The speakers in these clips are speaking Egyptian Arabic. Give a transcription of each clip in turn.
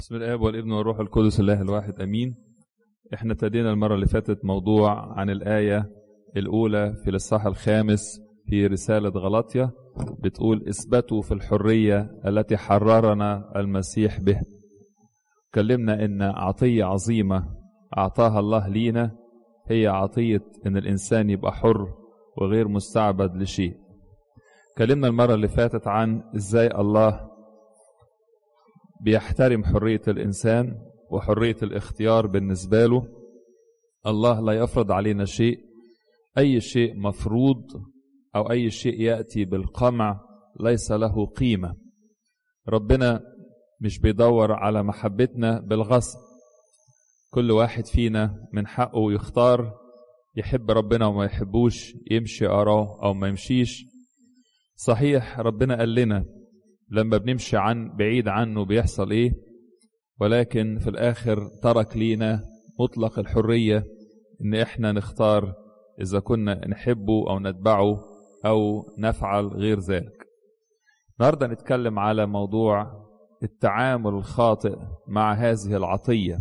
بسم الاب والابن والروح القدس الله الواحد امين احنا ابتدينا المره اللي فاتت موضوع عن الايه الاولى في الاصحاح الخامس في رساله غلطيا بتقول اثبتوا في الحريه التي حررنا المسيح به اتكلمنا ان عطيه عظيمه اعطاها الله لينا هي عطيه ان الانسان يبقى حر وغير مستعبد لشيء اتكلمنا المره اللي فاتت عن ازاي الله بيحترم حرية الإنسان وحرية الاختيار بالنسبة له الله لا يفرض علينا شيء أي شيء مفروض أو أي شيء يأتي بالقمع ليس له قيمة ربنا مش بيدور على محبتنا بالغصب كل واحد فينا من حقه يختار يحب ربنا وما يحبوش يمشي أراه أو ما يمشيش صحيح ربنا قال لنا لما بنمشي عن بعيد عنه بيحصل ايه ولكن في الاخر ترك لينا مطلق الحرية ان احنا نختار اذا كنا نحبه او نتبعه او نفعل غير ذلك النهارده نتكلم على موضوع التعامل الخاطئ مع هذه العطية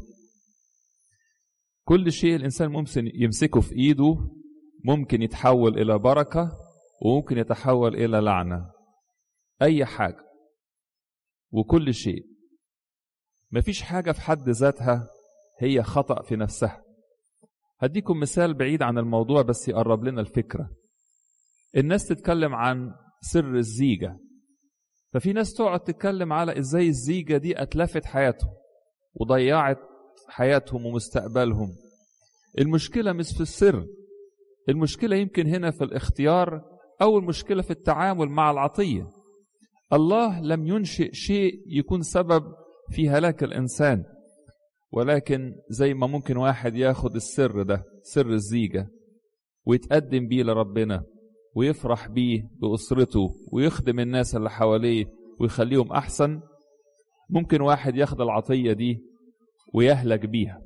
كل شيء الانسان ممكن يمسكه في ايده ممكن يتحول الى بركة وممكن يتحول الى لعنة اي حاجة وكل شيء مفيش حاجة في حد ذاتها هي خطأ في نفسها هديكم مثال بعيد عن الموضوع بس يقرب لنا الفكرة الناس تتكلم عن سر الزيجة ففي ناس تقعد تتكلم على ازاي الزيجة دي اتلفت حياتهم وضيعت حياتهم ومستقبلهم المشكلة مش في السر المشكلة يمكن هنا في الاختيار أو المشكلة في التعامل مع العطية الله لم ينشئ شيء يكون سبب في هلاك الإنسان ولكن زي ما ممكن واحد ياخد السر ده سر الزيجة ويتقدم بيه لربنا ويفرح بيه بأسرته ويخدم الناس اللي حواليه ويخليهم أحسن ممكن واحد ياخد العطية دي ويهلك بيها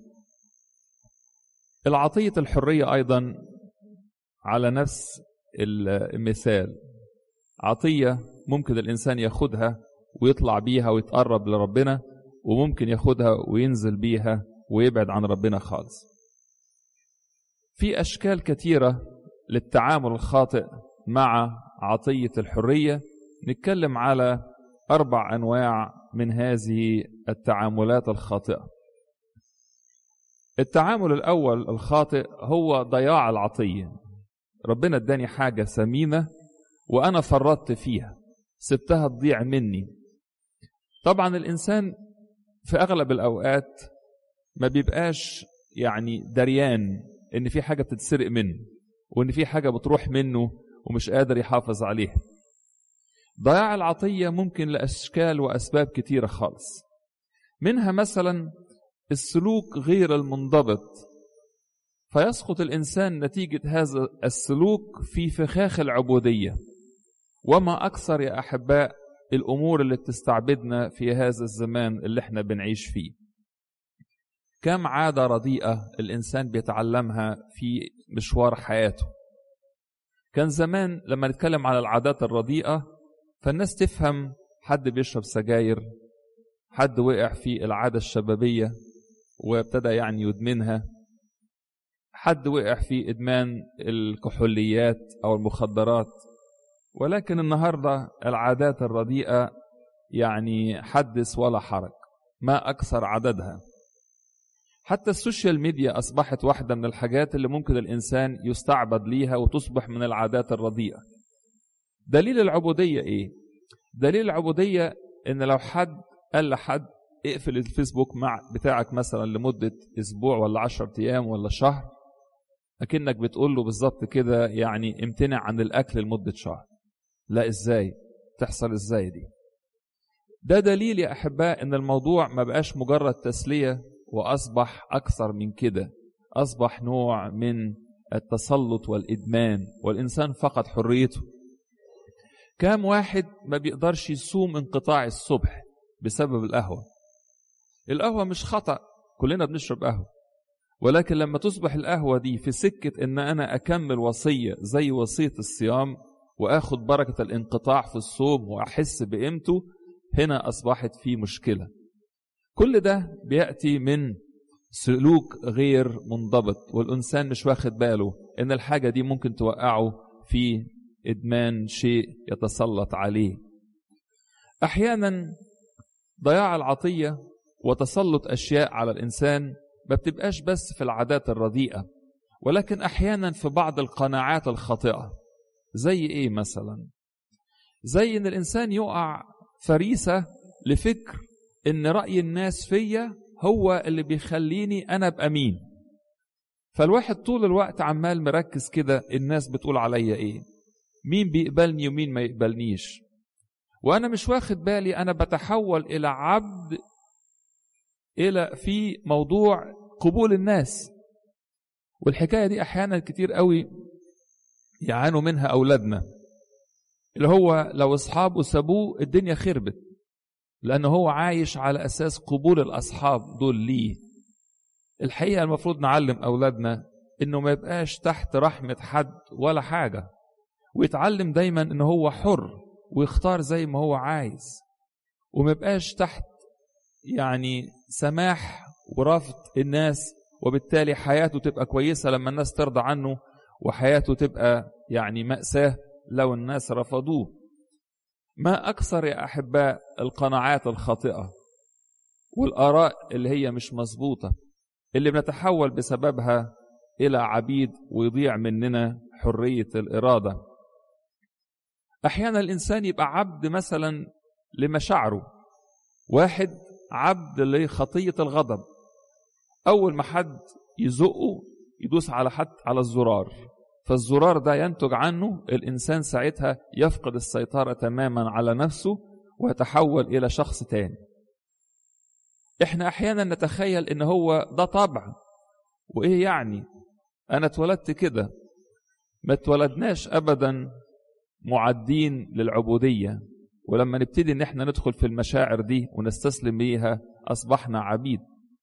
العطية الحرية أيضا على نفس المثال عطية ممكن الإنسان ياخدها ويطلع بيها ويتقرب لربنا وممكن ياخدها وينزل بيها ويبعد عن ربنا خالص في أشكال كثيرة للتعامل الخاطئ مع عطية الحرية نتكلم على أربع أنواع من هذه التعاملات الخاطئة التعامل الأول الخاطئ هو ضياع العطية ربنا اداني حاجة ثمينة وأنا فرطت فيها سبتها تضيع مني طبعا الإنسان في أغلب الأوقات ما بيبقاش يعني دريان إن في حاجة بتتسرق منه وإن في حاجة بتروح منه ومش قادر يحافظ عليها ضياع العطية ممكن لأشكال وأسباب كتيرة خالص منها مثلا السلوك غير المنضبط فيسقط الإنسان نتيجة هذا السلوك في فخاخ العبودية وما أكثر يا أحباء الأمور اللي بتستعبدنا في هذا الزمان اللي احنا بنعيش فيه كم عادة رديئة الإنسان بيتعلمها في مشوار حياته كان زمان لما نتكلم على العادات الرديئة فالناس تفهم حد بيشرب سجاير حد وقع في العادة الشبابية وابتدى يعني يدمنها حد وقع في إدمان الكحوليات أو المخدرات ولكن النهارده العادات الرديئه يعني حدث ولا حرج ما اكثر عددها حتى السوشيال ميديا اصبحت واحده من الحاجات اللي ممكن الانسان يستعبد ليها وتصبح من العادات الرديئه دليل العبوديه ايه دليل العبوديه ان لو حد قال لحد اقفل الفيسبوك مع بتاعك مثلا لمده اسبوع ولا عشرة ايام ولا شهر اكنك بتقول له بالظبط كده يعني امتنع عن الاكل لمده شهر لا ازاي تحصل ازاي دي ده دليل يا احباء ان الموضوع ما بقاش مجرد تسليه واصبح اكثر من كده اصبح نوع من التسلط والادمان والانسان فقد حريته كام واحد ما بيقدرش يصوم انقطاع الصبح بسبب القهوه القهوه مش خطا كلنا بنشرب قهوه ولكن لما تصبح القهوه دي في سكه ان انا اكمل وصيه زي وصيه الصيام واخد بركه الانقطاع في الصوم واحس بقيمته هنا اصبحت في مشكله كل ده بيأتي من سلوك غير منضبط والإنسان مش واخد باله إن الحاجة دي ممكن توقعه في إدمان شيء يتسلط عليه أحيانا ضياع العطية وتسلط أشياء على الإنسان ما بتبقاش بس في العادات الرديئة ولكن أحيانا في بعض القناعات الخاطئة زي إيه مثلا زي إن الإنسان يقع فريسة لفكر إن رأي الناس فيا هو اللي بيخليني أنا أبقى مين فالواحد طول الوقت عمال مركز كده الناس بتقول عليا إيه مين بيقبلني ومين ما يقبلنيش وأنا مش واخد بالي أنا بتحول إلى عبد إلى في موضوع قبول الناس والحكاية دي أحيانا كتير قوي يعانوا منها أولادنا اللي هو لو أصحابه سابوه الدنيا خربت لأنه هو عايش على أساس قبول الأصحاب دول ليه الحقيقة المفروض نعلم أولادنا إنه ما يبقاش تحت رحمة حد ولا حاجة ويتعلم دايما إنه هو حر ويختار زي ما هو عايز وما يبقاش تحت يعني سماح ورفض الناس وبالتالي حياته تبقى كويسة لما الناس ترضى عنه وحياته تبقى يعني مأساة لو الناس رفضوه ما أكثر يا أحباء القناعات الخاطئة والآراء اللي هي مش مظبوطة اللي بنتحول بسببها إلى عبيد ويضيع مننا حرية الإرادة أحيانا الإنسان يبقى عبد مثلا لمشاعره واحد عبد لخطية الغضب أول ما حد يزقه يدوس على حد على الزرار فالزرار ده ينتج عنه الإنسان ساعتها يفقد السيطرة تماما على نفسه ويتحول إلى شخص تاني إحنا أحيانا نتخيل إن هو ده طبع وإيه يعني أنا اتولدت كده ما اتولدناش أبدا معدين للعبودية ولما نبتدي إن إحنا ندخل في المشاعر دي ونستسلم ليها أصبحنا عبيد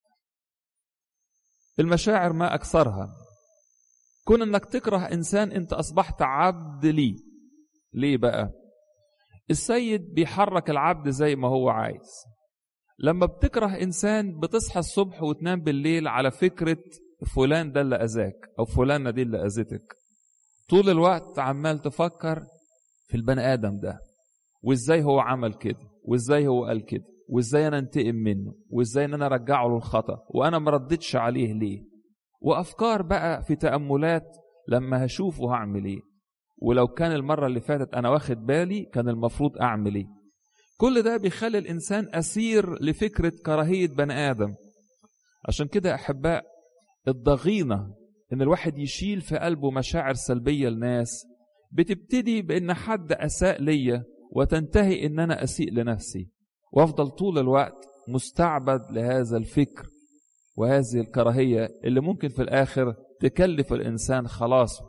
المشاعر ما أكثرها كون انك تكره انسان انت اصبحت عبد ليه ليه بقى السيد بيحرك العبد زي ما هو عايز لما بتكره انسان بتصحى الصبح وتنام بالليل على فكره فلان ده اللي اذاك او فلانه دي اللي اذتك طول الوقت عمال تفكر في البني ادم ده وازاي هو عمل كده وازاي هو قال كده وازاي انا انتقم منه وازاي ان انا ارجعه للخطا وانا ما ردتش عليه ليه وافكار بقى في تاملات لما هشوفه هعمل ايه ولو كان المره اللي فاتت انا واخد بالي كان المفروض اعمل ايه كل ده بيخلي الانسان اسير لفكره كراهيه بني ادم عشان كده احباء الضغينه ان الواحد يشيل في قلبه مشاعر سلبيه لناس بتبتدي بان حد اساء ليا وتنتهي ان انا اسيء لنفسي وافضل طول الوقت مستعبد لهذا الفكر وهذه الكراهية اللي ممكن في الآخر تكلف الإنسان خلاصه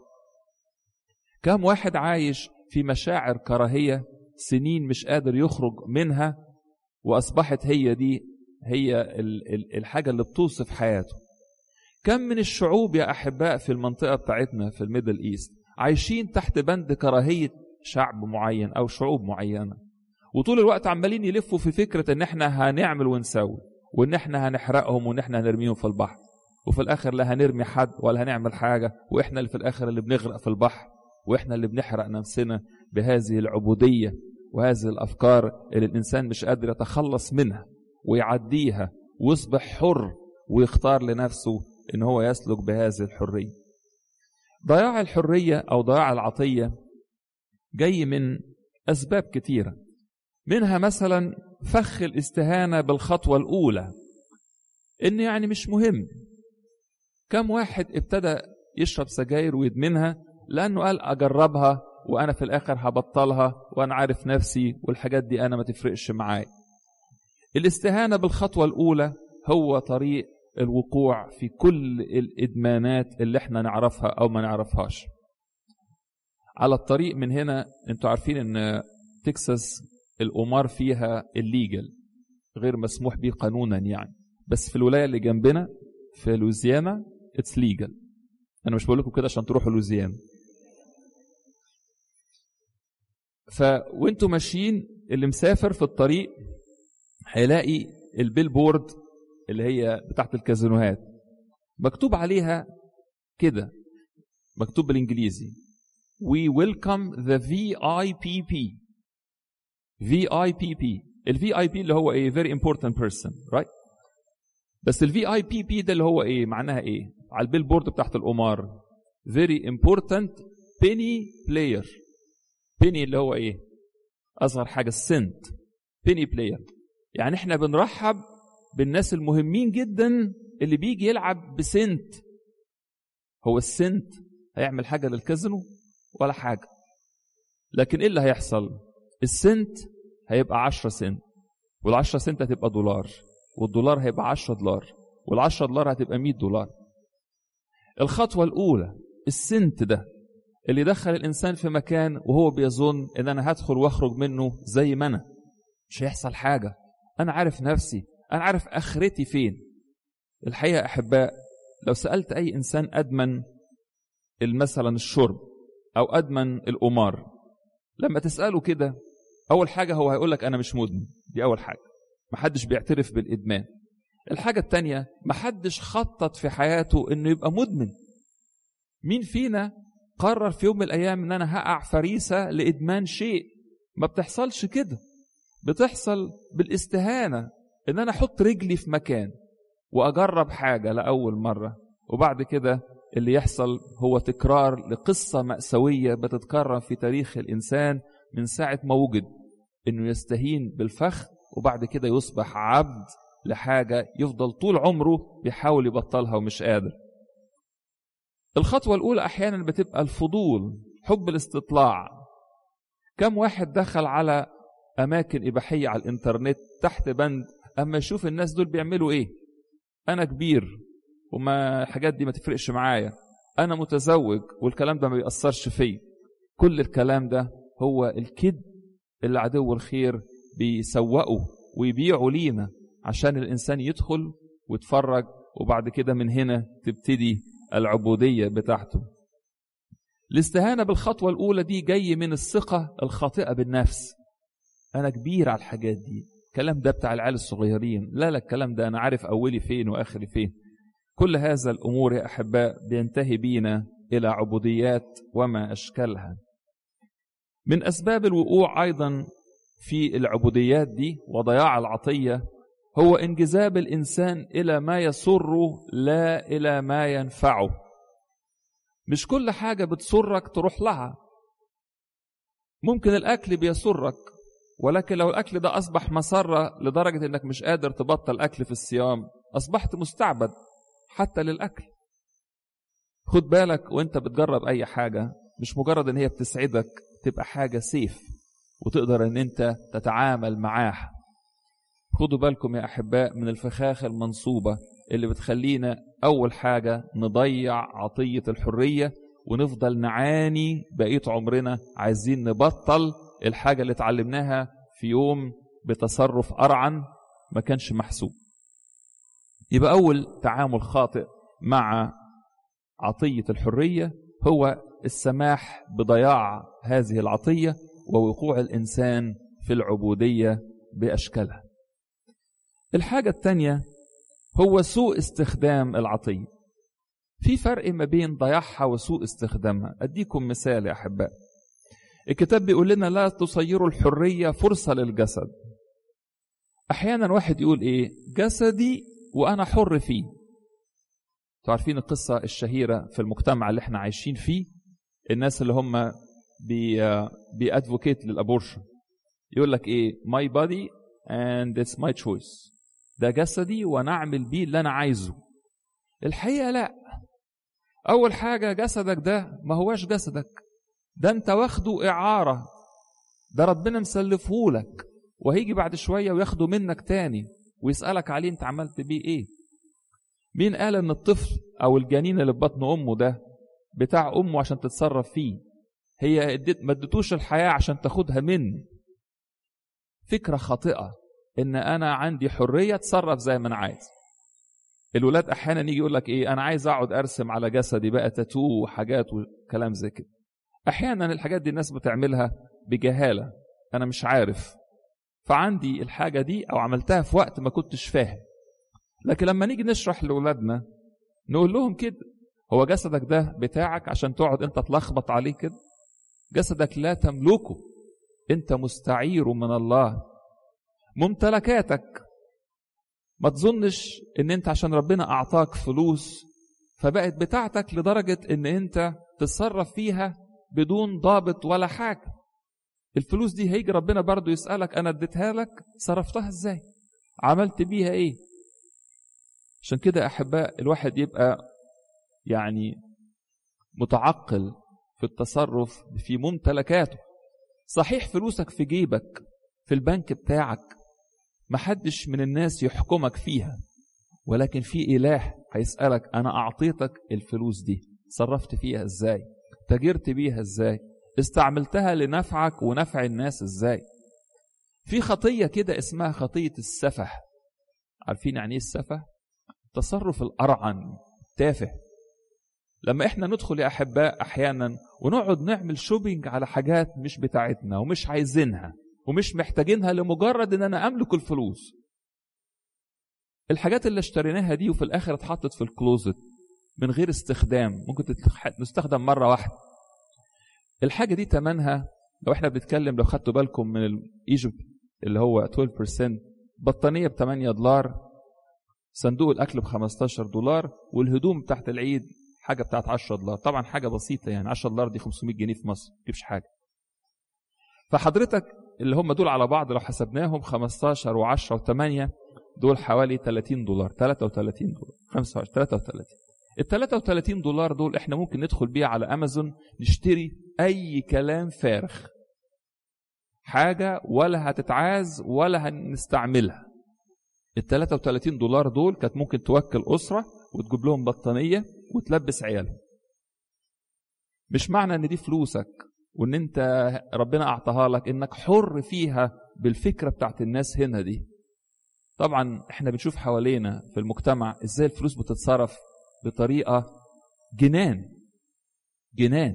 كم واحد عايش في مشاعر كراهية سنين مش قادر يخرج منها وأصبحت هي دي هي الحاجة اللي بتوصف حياته كم من الشعوب يا أحباء في المنطقة بتاعتنا في الميدل إيست عايشين تحت بند كراهية شعب معين أو شعوب معينة وطول الوقت عمالين يلفوا في فكرة إن إحنا هنعمل ونسوي وان احنا هنحرقهم وان احنا هنرميهم في البحر وفي الاخر لا هنرمي حد ولا هنعمل حاجه واحنا اللي في الاخر اللي بنغرق في البحر واحنا اللي بنحرق نفسنا بهذه العبوديه وهذه الافكار اللي الانسان مش قادر يتخلص منها ويعديها ويصبح حر ويختار لنفسه ان هو يسلك بهذه الحريه ضياع الحريه او ضياع العطيه جاي من اسباب كتيره منها مثلا فخ الاستهانة بالخطوة الأولى إن يعني مش مهم كم واحد ابتدى يشرب سجاير ويدمنها لأنه قال أجربها وأنا في الآخر هبطلها وأنا عارف نفسي والحاجات دي أنا ما تفرقش معايا الاستهانة بالخطوة الأولى هو طريق الوقوع في كل الإدمانات اللي احنا نعرفها أو ما نعرفهاش على الطريق من هنا انتوا عارفين ان تكساس القمار فيها الليجل غير مسموح به قانونا يعني بس في الولايه اللي جنبنا في لوزيانا اتس ليجل انا مش بقول لكم كده عشان تروحوا لوزيانا ف وانتوا ماشيين اللي مسافر في الطريق هيلاقي البيل بورد اللي هي بتاعت الكازينوهات مكتوب عليها كده مكتوب بالانجليزي we welcome the VIPP VIPP ال VIP اللي هو ايه very important person right بس ال VIPP ده اللي هو ايه معناها ايه على البيل بورد بتاعت القمار very important penny player penny اللي هو ايه اصغر حاجه السنت penny player يعني احنا بنرحب بالناس المهمين جدا اللي بيجي يلعب بسنت هو السنت هيعمل حاجه للكازينو ولا حاجه لكن ايه اللي هيحصل السنت هيبقى 10 سنت وال10 سنت هتبقى دولار والدولار هيبقى 10 دولار وال10 دولار هتبقى 100 دولار الخطوه الاولى السنت ده اللي يدخل الانسان في مكان وهو بيظن ان انا هدخل واخرج منه زي ما انا مش هيحصل حاجه انا عارف نفسي انا عارف اخرتي فين الحقيقه احباء لو سالت اي انسان ادمن مثلا الشرب او ادمن القمار لما تساله كده اول حاجه هو هيقول لك انا مش مدمن دي اول حاجه محدش بيعترف بالادمان الحاجه التانية محدش خطط في حياته انه يبقى مدمن مين فينا قرر في يوم من الايام ان انا هقع فريسه لادمان شيء ما بتحصلش كده بتحصل بالاستهانه ان انا احط رجلي في مكان واجرب حاجه لاول مره وبعد كده اللي يحصل هو تكرار لقصه ماساويه بتتكرر في تاريخ الانسان من ساعه ما وجد انه يستهين بالفخ وبعد كده يصبح عبد لحاجه يفضل طول عمره بيحاول يبطلها ومش قادر الخطوه الاولى احيانا بتبقى الفضول حب الاستطلاع كم واحد دخل على اماكن اباحيه على الانترنت تحت بند اما يشوف الناس دول بيعملوا ايه انا كبير وما الحاجات دي ما تفرقش معايا انا متزوج والكلام ده ما بيأثرش فيا كل الكلام ده هو الكذب اللي عدو الخير بيسوقه ويبيعه لينا عشان الانسان يدخل ويتفرج وبعد كده من هنا تبتدي العبوديه بتاعته الاستهانه بالخطوه الاولى دي جاي من الثقه الخاطئه بالنفس انا كبير على الحاجات دي الكلام ده بتاع العيال الصغيرين لا لا الكلام ده انا عارف اولي فين واخري فين كل هذا الامور يا احباء بينتهي بينا الى عبوديات وما اشكالها من اسباب الوقوع ايضا في العبوديات دي وضياع العطيه هو انجذاب الانسان الى ما يسره لا الى ما ينفعه مش كل حاجه بتسرك تروح لها ممكن الاكل بيسرك ولكن لو الاكل ده اصبح مسره لدرجه انك مش قادر تبطل اكل في الصيام اصبحت مستعبد حتى للاكل خد بالك وانت بتجرب اي حاجه مش مجرد ان هي بتسعدك تبقى حاجه سيف وتقدر ان انت تتعامل معاها خدوا بالكم يا احباء من الفخاخ المنصوبه اللي بتخلينا اول حاجه نضيع عطيه الحريه ونفضل نعاني بقيه عمرنا عايزين نبطل الحاجه اللي اتعلمناها في يوم بتصرف ارعن ما كانش محسوب يبقى اول تعامل خاطئ مع عطيه الحريه هو السماح بضياع هذه العطيه ووقوع الانسان في العبوديه باشكالها الحاجه الثانيه هو سوء استخدام العطيه في فرق ما بين ضياعها وسوء استخدامها اديكم مثال يا احباء الكتاب بيقول لنا لا تصيروا الحريه فرصه للجسد احيانا واحد يقول ايه جسدي وانا حر فيه تعرفين القصه الشهيره في المجتمع اللي احنا عايشين فيه الناس اللي هم بي بيادفوكيت للابورشن يقول لك ايه my body and it's my choice ده جسدي وانا اعمل بيه اللي انا عايزه الحقيقه لا اول حاجه جسدك ده ما هواش جسدك ده انت واخده اعاره ده ربنا مسلفهولك وهيجي بعد شويه وياخده منك تاني ويسالك عليه انت عملت بيه ايه مين قال ان الطفل او الجنين اللي في بطن امه ده بتاع امه عشان تتصرف فيه هي اديت ما اديتوش الحياه عشان تاخدها مني فكره خاطئه ان انا عندي حريه اتصرف زي ما انا عايز الولاد احيانا يجي يقول لك ايه انا عايز اقعد ارسم على جسدي بقى تاتو وحاجات وكلام زي كده احيانا الحاجات دي الناس بتعملها بجهاله انا مش عارف فعندي الحاجة دي أو عملتها في وقت ما كنتش فاهم لكن لما نيجي نشرح لأولادنا نقول لهم كده هو جسدك ده بتاعك عشان تقعد انت تلخبط عليه كده جسدك لا تملكه انت مستعير من الله ممتلكاتك ما تظنش ان انت عشان ربنا اعطاك فلوس فبقت بتاعتك لدرجة ان انت تتصرف فيها بدون ضابط ولا حاجة الفلوس دي هيجي ربنا برضو يسألك انا اديتها لك صرفتها ازاي عملت بيها ايه عشان كده احباء الواحد يبقى يعني متعقل في التصرف في ممتلكاته صحيح فلوسك في جيبك في البنك بتاعك محدش من الناس يحكمك فيها ولكن في إله هيسألك أنا أعطيتك الفلوس دي صرفت فيها إزاي تجرت بيها إزاي استعملتها لنفعك ونفع الناس إزاي في خطية كده اسمها خطية السفه عارفين يعني ايه السفه تصرف الأرعن تافه لما احنا ندخل يا احباء احيانا ونقعد نعمل شوبينج على حاجات مش بتاعتنا ومش عايزينها ومش محتاجينها لمجرد ان انا املك الفلوس الحاجات اللي اشتريناها دي وفي الاخر اتحطت في الكلوزت من غير استخدام ممكن تستخدم مره واحده الحاجه دي تمنها لو احنا بنتكلم لو خدتوا بالكم من الايجيبت اللي هو 12% بطانيه ب 8 دولار صندوق الاكل ب 15 دولار والهدوم بتاعت العيد حاجه بتاعت 10 دولار طبعا حاجه بسيطه يعني 10 دولار دي 500 جنيه في مصر ما تجيبش حاجه فحضرتك اللي هم دول على بعض لو حسبناهم 15 و10 و8 دول حوالي 30 دولار 33 دولار 25 33 ال 33 دولار دول احنا ممكن ندخل بيها على امازون نشتري اي كلام فارغ حاجه ولا هتتعاز ولا هنستعملها ال 33 دولار دول كانت ممكن توكل اسره وتجيب لهم بطانيه وتلبس عيالهم مش معنى ان دي فلوسك وان انت ربنا اعطاها لك انك حر فيها بالفكره بتاعت الناس هنا دي طبعا احنا بنشوف حوالينا في المجتمع ازاي الفلوس بتتصرف بطريقه جنان جنان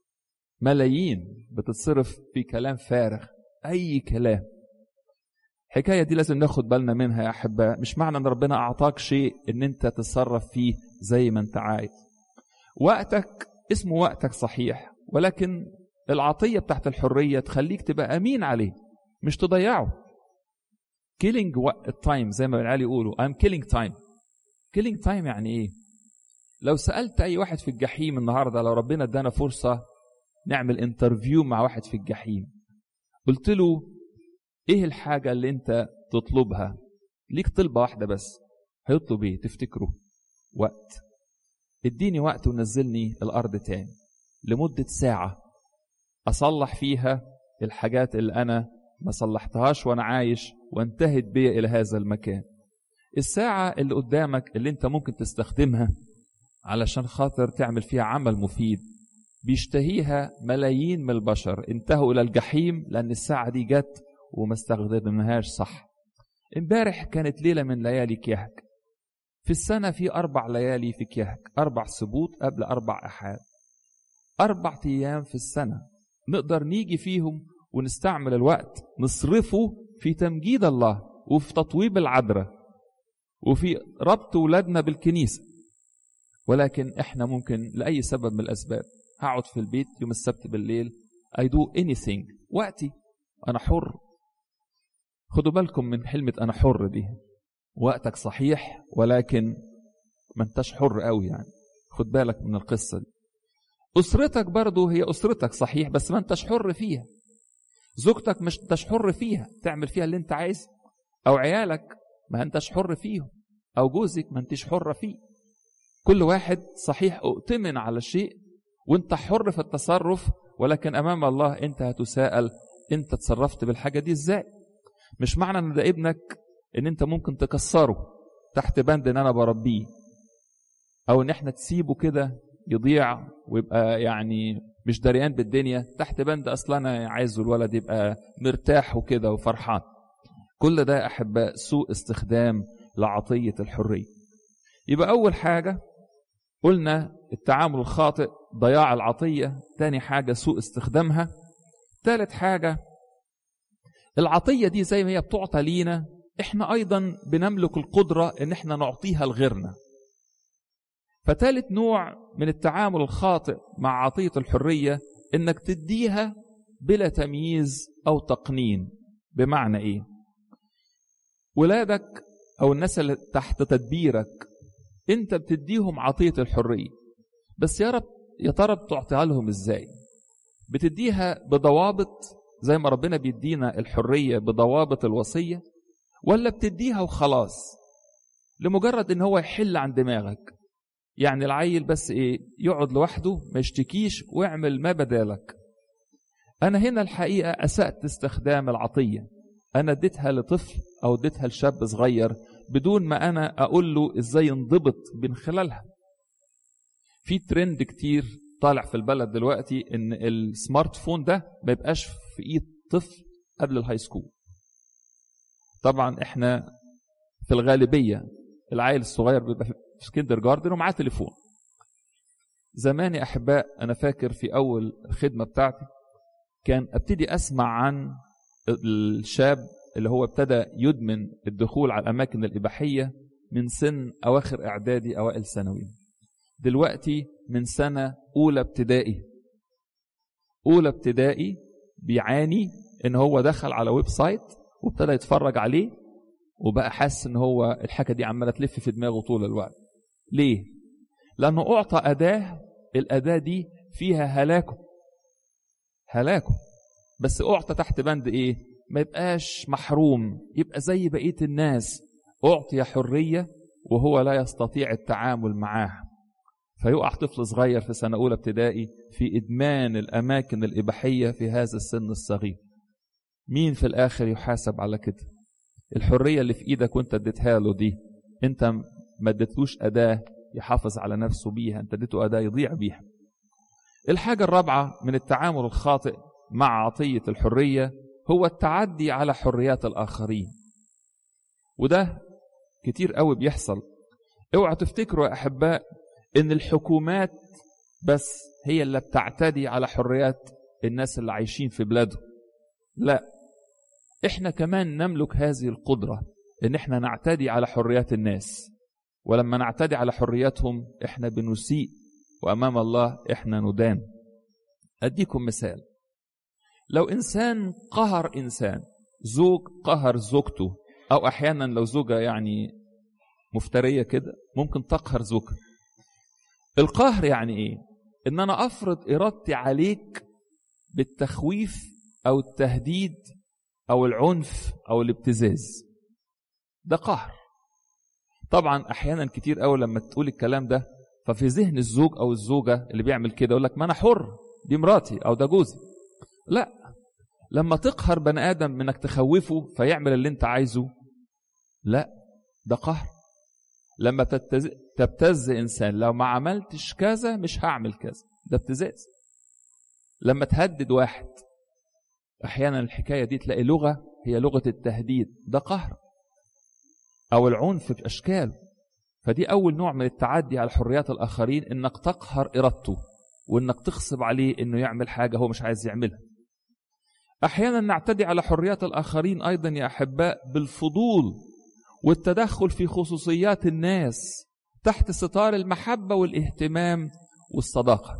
ملايين بتتصرف في كلام فارغ اي كلام الحكاية دي لازم ناخد بالنا منها يا أحباء مش معنى أن ربنا أعطاك شيء أن أنت تتصرف فيه زي ما أنت عايز وقتك اسمه وقتك صحيح ولكن العطية بتاعت الحرية تخليك تبقى أمين عليه مش تضيعه killing time زي ما العيال يقولوا I'm killing time killing time يعني إيه لو سألت أي واحد في الجحيم النهاردة لو ربنا ادانا فرصة نعمل انترفيو مع واحد في الجحيم قلت له ايه الحاجة اللي انت تطلبها ليك طلبة واحدة بس هيطلب ايه تفتكره وقت اديني وقت ونزلني الارض تاني لمدة ساعة اصلح فيها الحاجات اللي انا ما صلحتهاش وانا عايش وانتهت بيا الى هذا المكان الساعة اللي قدامك اللي انت ممكن تستخدمها علشان خاطر تعمل فيها عمل مفيد بيشتهيها ملايين من البشر انتهوا الى الجحيم لان الساعة دي جت وما استخدمناهاش صح امبارح كانت ليلة من ليالي كيهك في السنة في أربع ليالي في كيهك أربع سبوت قبل أربع أحاد أربع أيام في السنة نقدر نيجي فيهم ونستعمل الوقت نصرفه في تمجيد الله وفي تطويب العذراء وفي ربط ولادنا بالكنيسة ولكن احنا ممكن لأي سبب من الأسباب هقعد في البيت يوم السبت بالليل I do anything وقتي أنا حر خدوا بالكم من حلمة أنا حر دي وقتك صحيح ولكن ما انتش حر قوي يعني خد بالك من القصة دي أسرتك برضو هي أسرتك صحيح بس ما انتش حر فيها زوجتك مش انتش حر فيها تعمل فيها اللي انت عايز أو عيالك ما انتش حر فيهم أو جوزك ما انتش حرة فيه كل واحد صحيح اؤتمن على شيء وانت حر في التصرف ولكن أمام الله انت هتساءل انت تصرفت بالحاجة دي ازاي مش معنى ان ده ابنك ان انت ممكن تكسره تحت بند ان انا بربيه او ان احنا تسيبه كده يضيع ويبقى يعني مش دريان بالدنيا تحت بند اصلا انا عايزه الولد يبقى مرتاح وكده وفرحان كل ده احباء سوء استخدام لعطيه الحريه يبقى اول حاجه قلنا التعامل الخاطئ ضياع العطيه تاني حاجه سوء استخدامها ثالث حاجه العطية دي زي ما هي بتعطى لينا احنا ايضا بنملك القدرة ان احنا نعطيها لغيرنا فتالت نوع من التعامل الخاطئ مع عطية الحرية انك تديها بلا تمييز او تقنين بمعنى ايه ولادك او الناس اللي تحت تدبيرك انت بتديهم عطية الحرية بس يا رب يا ترى بتعطيها لهم ازاي بتديها بضوابط زي ما ربنا بيدينا الحرية بضوابط الوصية ولا بتديها وخلاص لمجرد ان هو يحل عن دماغك يعني العيل بس ايه يقعد لوحده ما يشتكيش واعمل ما بدالك انا هنا الحقيقة اسأت استخدام العطية انا اديتها لطفل او اديتها لشاب صغير بدون ما انا اقول له ازاي ينضبط من خلالها في ترند كتير طالع في البلد دلوقتي ان السمارت فون ده ما يبقاش في ايد طفل قبل الهاي سكول طبعا احنا في الغالبيه العيل الصغير بيبقى في كيندر جاردن ومعاه تليفون زمان يا احباء انا فاكر في اول الخدمه بتاعتي كان ابتدي اسمع عن الشاب اللي هو ابتدى يدمن الدخول على الاماكن الاباحيه من سن اواخر اعدادي اوائل ثانوي دلوقتي من سنه اولى ابتدائي اولى ابتدائي بيعاني ان هو دخل على ويب سايت وابتدى يتفرج عليه وبقى حاسس ان هو الحاجه دي عماله تلف في دماغه طول الوقت ليه لانه اعطى اداه الاداه دي فيها هلاكه هلاكه بس اعطى تحت بند ايه ما يبقاش محروم يبقى زي بقيه الناس اعطي حريه وهو لا يستطيع التعامل معاها فيقع طفل صغير في سنه اولى ابتدائي في ادمان الاماكن الاباحيه في هذا السن الصغير مين في الاخر يحاسب على كده الحريه اللي في ايدك وانت اديتها له دي انت ما اديتلوش اداه يحافظ على نفسه بيها انت اديته اداه يضيع بيها الحاجه الرابعه من التعامل الخاطئ مع عطيه الحريه هو التعدي على حريات الاخرين وده كتير قوي بيحصل اوعى تفتكروا يا احباء ان الحكومات بس هي اللي بتعتدي على حريات الناس اللي عايشين في بلادهم لا احنا كمان نملك هذه القدرة ان احنا نعتدي على حريات الناس ولما نعتدي على حرياتهم احنا بنسيء وامام الله احنا ندان اديكم مثال لو انسان قهر انسان زوج قهر زوجته او احيانا لو زوجة يعني مفترية كده ممكن تقهر زوجها القهر يعني ايه ان انا افرض ارادتي عليك بالتخويف او التهديد او العنف او الابتزاز ده قهر طبعا احيانا كتير قوي لما تقول الكلام ده ففي ذهن الزوج او الزوجه اللي بيعمل كده يقول لك ما انا حر دي مراتي او ده جوزي لا لما تقهر بني ادم من انك تخوفه فيعمل اللي انت عايزه لا ده قهر لما تبتز, تبتز انسان لو ما عملتش كذا مش هعمل كذا ده ابتزاز لما تهدد واحد احيانا الحكايه دي تلاقي لغه هي لغه التهديد ده قهر او العنف باشكاله فدي اول نوع من التعدي على حريات الاخرين انك تقهر ارادته وانك تغصب عليه انه يعمل حاجه هو مش عايز يعملها احيانا نعتدي على حريات الاخرين ايضا يا احباء بالفضول والتدخل في خصوصيات الناس تحت ستار المحبه والاهتمام والصداقه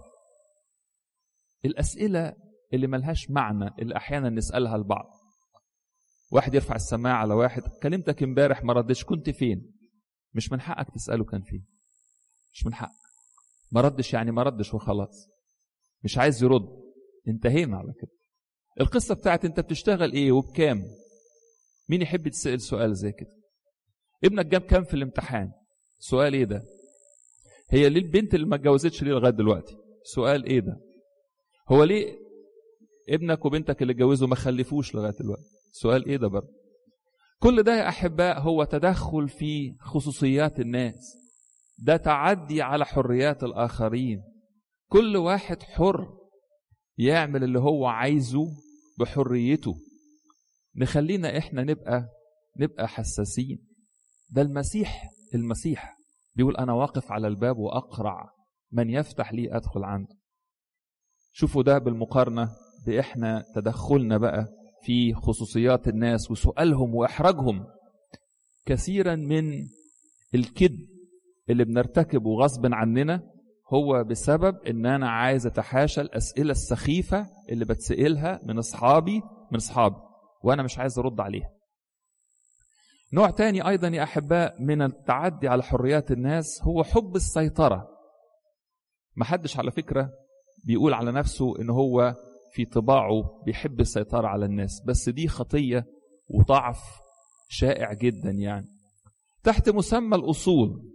الاسئله اللي ملهاش معنى اللي احيانا نسالها لبعض واحد يرفع السماعه على واحد كلمتك امبارح ما ردش كنت فين مش من حقك تساله كان فين مش من حقك ما ردش يعني ما ردش وخلاص مش عايز يرد انتهينا على كده القصة بتاعت انت بتشتغل ايه وبكام مين يحب يتسأل سؤال زي كده ابنك جاب كام في الامتحان سؤال ايه ده هي ليه البنت اللي ما اتجوزتش ليه لغايه دلوقتي سؤال ايه ده هو ليه ابنك وبنتك اللي اتجوزوا ما خلفوش لغايه دلوقتي سؤال ايه ده برضه كل ده يا احباء هو تدخل في خصوصيات الناس ده تعدي على حريات الاخرين كل واحد حر يعمل اللي هو عايزه بحريته نخلينا احنا نبقى نبقى حساسين ده المسيح المسيح بيقول انا واقف على الباب واقرع من يفتح لي ادخل عنده شوفوا ده بالمقارنه باحنا تدخلنا بقى في خصوصيات الناس وسؤالهم واحراجهم كثيرا من الكذب اللي بنرتكبه غصب عننا هو بسبب ان انا عايز اتحاشى الاسئله السخيفه اللي بتسالها من اصحابي من اصحابي وانا مش عايز ارد عليها نوع تاني ايضا يا احباء من التعدي على حريات الناس هو حب السيطره محدش على فكره بيقول على نفسه ان هو في طباعه بيحب السيطره على الناس بس دي خطيه وضعف شائع جدا يعني تحت مسمى الاصول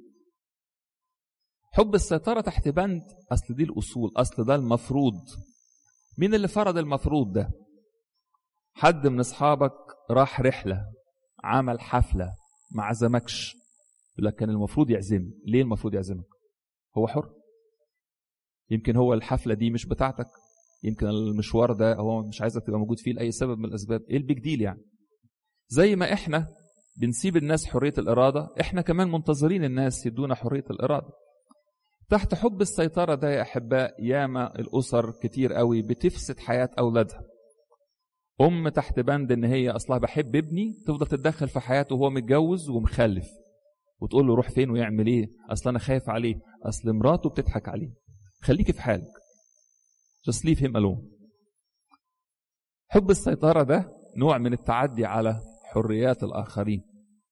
حب السيطره تحت بند اصل دي الاصول اصل ده المفروض مين اللي فرض المفروض ده حد من اصحابك راح رحله عمل حفله ما عزمكش يقول لك كان المفروض يعزمني ليه المفروض يعزمك هو حر يمكن هو الحفله دي مش بتاعتك يمكن المشوار ده هو مش عايزك تبقى موجود فيه لاي سبب من الاسباب ايه البيج ديل يعني زي ما احنا بنسيب الناس حريه الاراده احنا كمان منتظرين الناس يدونا حريه الاراده تحت حب السيطره ده يا احباء ياما الاسر كتير قوي بتفسد حياه اولادها ام تحت بند ان هي اصلها بحب ابني تفضل تتدخل في حياته وهو متجوز ومخلف وتقول له روح فين ويعمل ايه اصل انا خايف عليه اصل مراته بتضحك عليه خليكي في حالك just leave him alone حب السيطرة ده نوع من التعدي على حريات الآخرين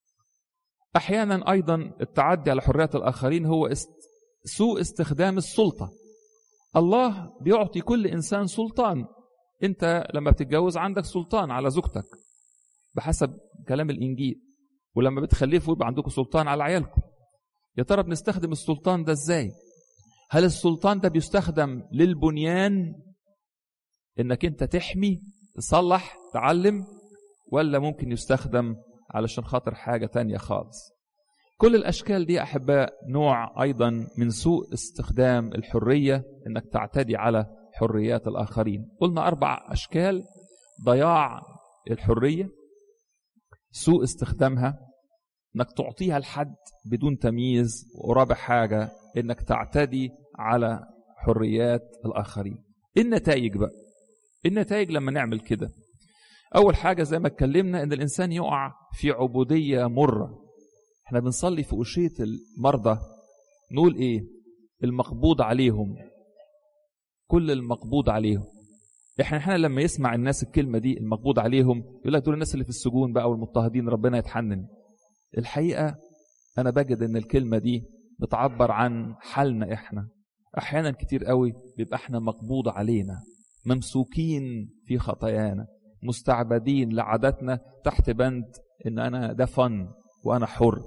أحيانا أيضا التعدي على حريات الآخرين هو است... سوء استخدام السلطة الله بيعطي كل إنسان سلطان أنت لما بتتجوز عندك سلطان على زوجتك بحسب كلام الإنجيل ولما بتخلفوا يبقى عندكم سلطان على عيالكم يا ترى بنستخدم السلطان ده ازاي هل السلطان ده بيستخدم للبنيان انك انت تحمي تصلح تعلم ولا ممكن يستخدم علشان خاطر حاجة تانية خالص كل الأشكال دي أحباء نوع أيضا من سوء استخدام الحرية إنك تعتدي على حريات الآخرين قلنا أربع أشكال ضياع الحرية سوء استخدامها انك تعطيها لحد بدون تمييز ورابع حاجة انك تعتدي على حريات الاخرين النتائج بقى النتائج لما نعمل كده اول حاجة زي ما اتكلمنا ان الانسان يقع في عبودية مرة احنا بنصلي في أشية المرضى نقول ايه المقبوض عليهم كل المقبوض عليهم احنا احنا لما يسمع الناس الكلمة دي المقبوض عليهم يقول لك دول الناس اللي في السجون بقى والمضطهدين ربنا يتحنن الحقيقة أنا بجد إن الكلمة دي بتعبر عن حالنا إحنا أحيانا كتير قوي بيبقى إحنا مقبوض علينا ممسوكين في خطايانا مستعبدين لعاداتنا تحت بند إن أنا ده فن وأنا حر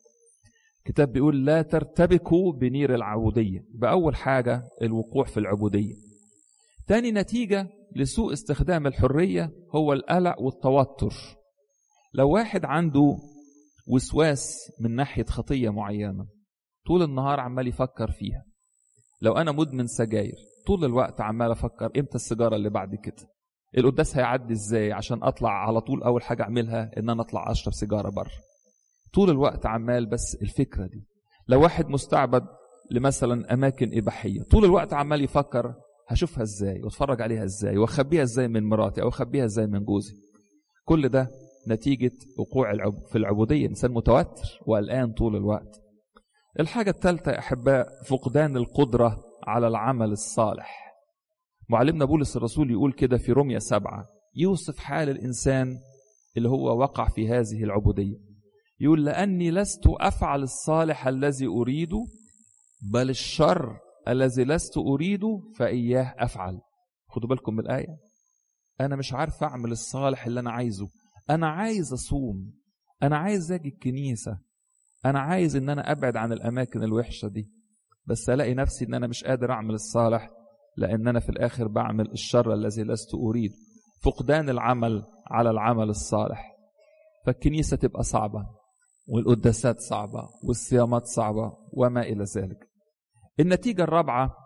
كتاب بيقول لا ترتبكوا بنير العبودية بأول حاجة الوقوع في العبودية تاني نتيجة لسوء استخدام الحرية هو القلق والتوتر لو واحد عنده وسواس من ناحية خطية معينة طول النهار عمال يفكر فيها لو أنا مدمن سجاير طول الوقت عمال أفكر إمتى السيجارة اللي بعد كده القداس هيعدي إزاي عشان أطلع على طول أول حاجة أعملها إن أنا أطلع أشرب سيجارة بره طول الوقت عمال بس الفكرة دي لو واحد مستعبد لمثلا أماكن إباحية طول الوقت عمال يفكر هشوفها إزاي واتفرج عليها إزاي وأخبيها إزاي من مراتي أو أخبيها إزاي من جوزي كل ده نتيجة وقوع العب في العبودية إنسان متوتر وقلقان طول الوقت الحاجة الثالثة يا أحباء فقدان القدرة على العمل الصالح معلمنا بولس الرسول يقول كده في روميا سبعة يوصف حال الإنسان اللي هو وقع في هذه العبودية يقول لأني لست أفعل الصالح الذي أريده بل الشر الذي لست أريده فإياه أفعل خدوا بالكم من الآية أنا مش عارف أعمل الصالح اللي أنا عايزه أنا عايز أصوم أنا عايز أجي الكنيسة أنا عايز إن أنا أبعد عن الأماكن الوحشة دي بس ألاقي نفسي إن أنا مش قادر أعمل الصالح لأن أنا في الآخر بعمل الشر الذي لست أريد فقدان العمل على العمل الصالح فالكنيسة تبقى صعبة والقداسات صعبة والصيامات صعبة وما إلى ذلك النتيجة الرابعة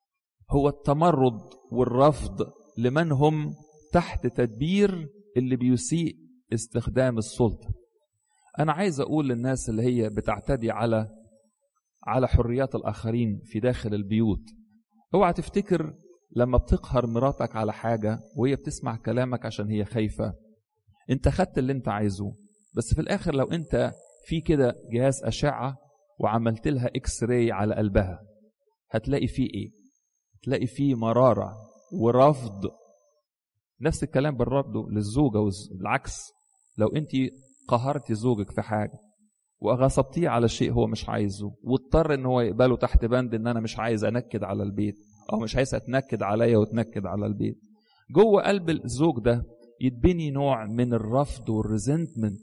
هو التمرد والرفض لمن هم تحت تدبير اللي بيسيء استخدام السلطة أنا عايز أقول للناس اللي هي بتعتدي على على حريات الآخرين في داخل البيوت اوعى تفتكر لما بتقهر مراتك على حاجة وهي بتسمع كلامك عشان هي خايفة انت خدت اللي انت عايزه بس في الاخر لو انت في كده جهاز اشعة وعملت لها اكس راي على قلبها هتلاقي فيه ايه هتلاقي فيه مرارة ورفض نفس الكلام بالرفض للزوجة والعكس لو انت قهرتي زوجك في حاجة وغصبتيه على شيء هو مش عايزه واضطر ان هو يقبله تحت بند ان انا مش عايز انكد على البيت او مش عايز اتنكد عليا وتنكد على البيت جوه قلب الزوج ده يتبني نوع من الرفض والريزنتمنت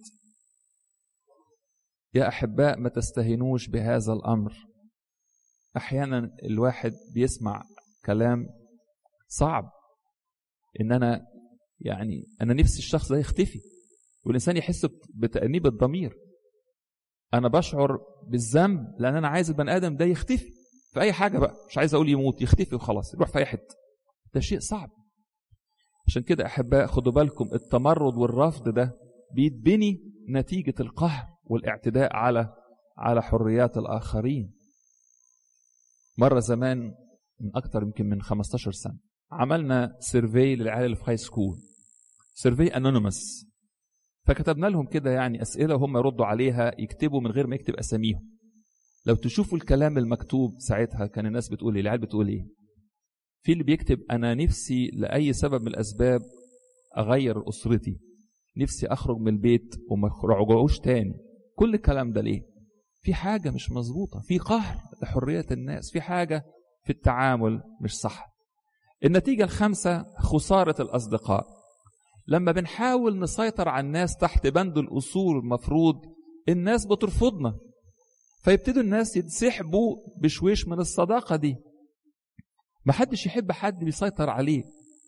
يا احباء ما تستهينوش بهذا الامر احيانا الواحد بيسمع كلام صعب ان انا يعني انا نفسي الشخص ده يختفي والانسان يحس بتانيب الضمير انا بشعر بالذنب لان انا عايز البني ادم ده يختفي في اي حاجه بقى مش عايز اقول يموت يختفي وخلاص يروح في اي حته ده شيء صعب عشان كده احباء خدوا بالكم التمرد والرفض ده بيتبني نتيجه القهر والاعتداء على على حريات الاخرين مره زمان من اكتر يمكن من 15 سنه عملنا سيرفي للعيال اللي في هاي سكول سيرفي انونيمس فكتبنا لهم كده يعني اسئله وهم يردوا عليها يكتبوا من غير ما يكتب اساميهم لو تشوفوا الكلام المكتوب ساعتها كان الناس بتقول ايه العيال بتقول ايه في اللي بيكتب انا نفسي لاي سبب من الاسباب اغير اسرتي نفسي اخرج من البيت وما رجعوش تاني كل الكلام ده ليه في حاجه مش مظبوطه في قهر لحريه الناس في حاجه في التعامل مش صح النتيجه الخامسه خساره الاصدقاء لما بنحاول نسيطر على الناس تحت بند الاصول المفروض الناس بترفضنا فيبتدوا الناس يتسحبوا بشويش من الصداقة دي محدش يحب حد بيسيطر عليه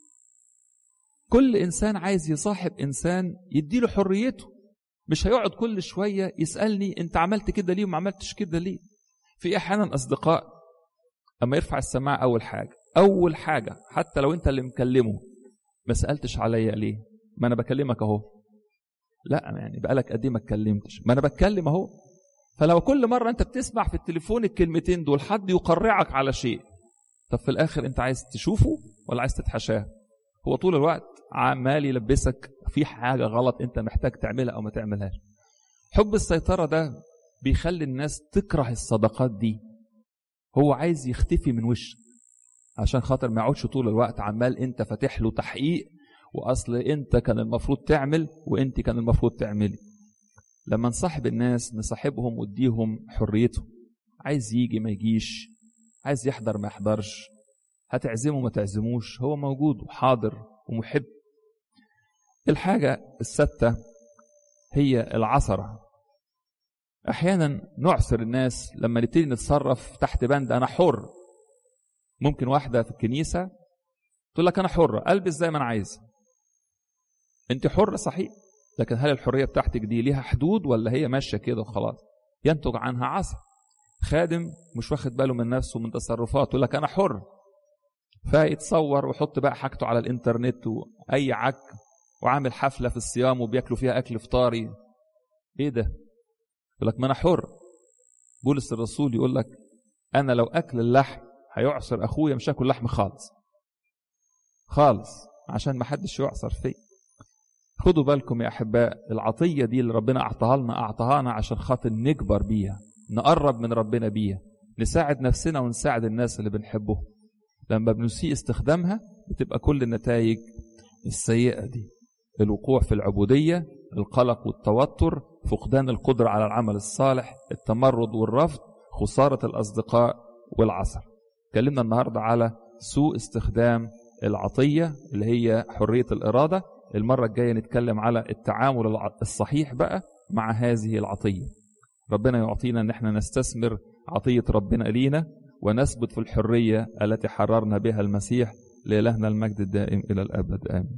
كل إنسان عايز يصاحب إنسان يديله حريته مش هيقعد كل شوية يسألني أنت عملت كده ليه وما عملتش كده ليه في أحيانا أصدقاء أما يرفع السماعة أول حاجة أول حاجة حتى لو أنت اللي مكلمه ما سألتش عليا ليه ما أنا بكلمك أهو لا يعني بقالك قد ايه ما اتكلمتش ما انا بتكلم اهو فلو كل مرة أنت بتسمع في التليفون الكلمتين دول حد يقرعك على شيء طب في الآخر أنت عايز تشوفه ولا عايز تتحشاه هو طول الوقت عمال يلبسك في حاجة غلط أنت محتاج تعملها أو ما تعملهاش حب السيطرة ده بيخلي الناس تكره الصداقات دي هو عايز يختفي من وشك عشان خاطر ما يقعدش طول الوقت عمال انت فاتح له تحقيق واصل انت كان المفروض تعمل وانت كان المفروض تعملي لما نصاحب الناس نصاحبهم واديهم حريتهم عايز يجي ما يجيش عايز يحضر ما يحضرش هتعزمه ما تعزموش هو موجود وحاضر ومحب الحاجة الستة هي العثرة أحيانا نعثر الناس لما نبتدي نتصرف تحت بند أنا حر ممكن واحدة في الكنيسة تقول لك أنا حرة ألبس زي ما أنا عايز أنت حرة صحيح لكن هل الحرية بتاعتك دي ليها حدود ولا هي ماشية كده وخلاص ينتج عنها عصر خادم مش واخد باله من نفسه ومن تصرفاته يقول لك أنا حر فيتصور ويحط بقى حاجته على الإنترنت وأي عك وعامل حفلة في الصيام وبياكلوا فيها أكل فطاري إيه ده؟ يقول لك ما أنا حر بولس الرسول يقول لك أنا لو أكل اللحم هيعصر أخويا مش هاكل لحم خالص خالص عشان ما حدش يعصر فيه خدوا بالكم يا أحباء العطية دي اللي ربنا أعطاها لنا أعطاها عشان خاطر نكبر بيها نقرب من ربنا بيها نساعد نفسنا ونساعد الناس اللي بنحبهم لما بنسيء استخدامها بتبقى كل النتائج السيئة دي الوقوع في العبودية القلق والتوتر فقدان القدرة على العمل الصالح التمرد والرفض خسارة الأصدقاء والعصر اتكلمنا النهاردة على سوء استخدام العطية اللي هي حرية الإرادة المرة الجاية نتكلم على التعامل الصحيح بقى مع هذه العطية ربنا يعطينا ان احنا نستثمر عطية ربنا لينا ونثبت في الحرية التي حررنا بها المسيح لإلهنا المجد الدائم إلى الأبد آمين